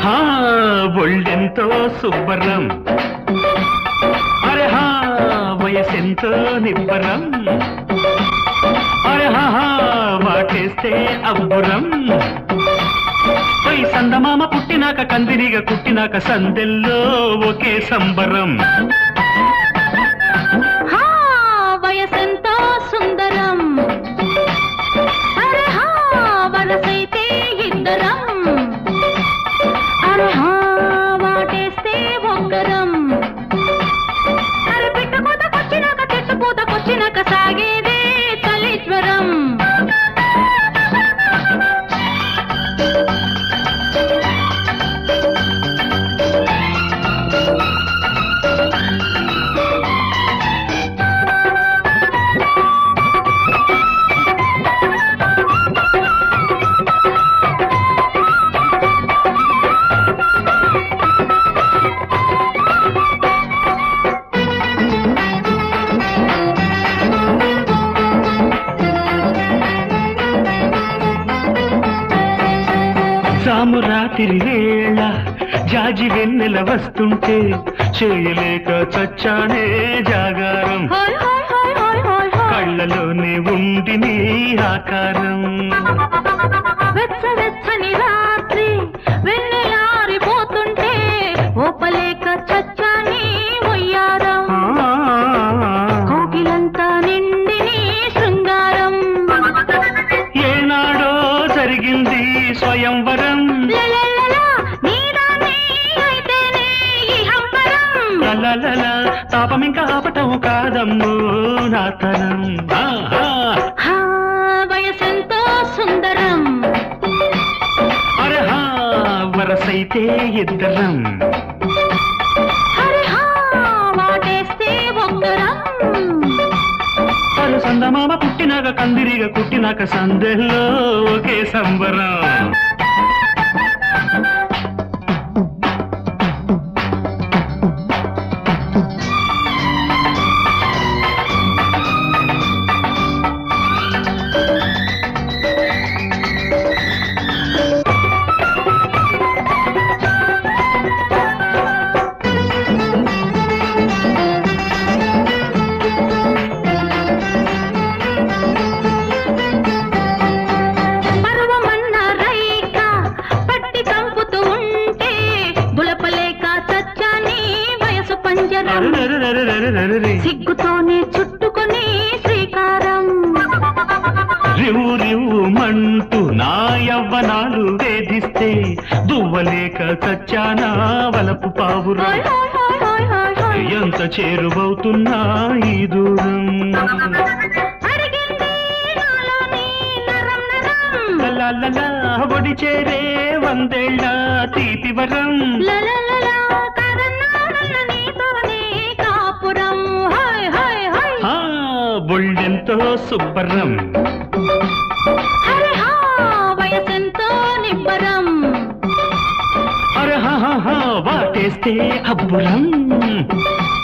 హా ఒళ్ళెంతో శుభ్రం అరే హా వయసెంతో నిబ్బరం అరే హా హా, వాటేస్తే అబ్బురం పై సందమామ పుట్టినాక కందిరిగా కుట్టినాక సందెల్లో ఒకే సంబరం హా వయసెంతో సుందరం అరే హా వరసైతే ఇద్దరం అరే హా వాటేస్తే ఒక్కరం అరే పిట్ట పూతకొచ్చినాక చెట్టు పూతకొచ్చినాక సాగేదే తలిజ్వరం సాము రాత్రి వేళ జాజి వెన్నెల వస్తుంటే చేయలేక చచ్చానే జాగారం హాయ్ హాయ్ హాయ్ హాయ్ హాయ్ హాయ్ కళ్ళలోనే ఉండి నీ ఆకారం వెచ్చ వెచ్చని రాత్రి వెన్నెలారిపోతుంటే ఓపలేక చచ్చాని ఒయ్యారం ఆ, కోకిలంతా నిండి నీ శృంగారం ఏనాడో జరిగింది స్వయంవరం లలలలా, నీదానే అయితేనే ఈ హంబరం. లలలల తాపం ఇంకా ఆపటం కాదమ్మో నా తరం ఆహా. హా, వయసెంతో సుందరం అరే హా వరసైతే ఇద్దరం హరి హా, వాటేస్తే ఒక్కరం పలు సందమామ పుట్టినాక కందిరిగా కుట్టినాక సందెల్లో ఒకే సంబరం పర్వమన్న రైక పట్టి చంపుతూ ఉంటే బులపలేక చచ్చాని వయసు పంజరం అరెరెరెరెరెరెరెరె. సిగ్గుతోనే చుట్టుకొని శ్రీకారం రివు రివు మంటూ నా యవ్వనాలు వేధిస్తే దువ్వలేక చచ్చానా వలపు పావురా హాయ్ హాయ్ హాయ్ హాయ్ హాయ్ హాయ్. ఎంత చేరువవుతున్నా ఈ దూరం అడిగింది నాలోని నరం నరం లలలలా ఒడి చేరే వందేళ్ళ తీపి వరం లలలలా కదన్నాడన్న నీతోనే కాపురం హాయ్ హాయ్ హాయ్ ఆ, బొళ్ళెంతో శుభ్రం హరి హా వయసెంతో నిబ్బరం అరహ వాటేస్తే అబ్బురం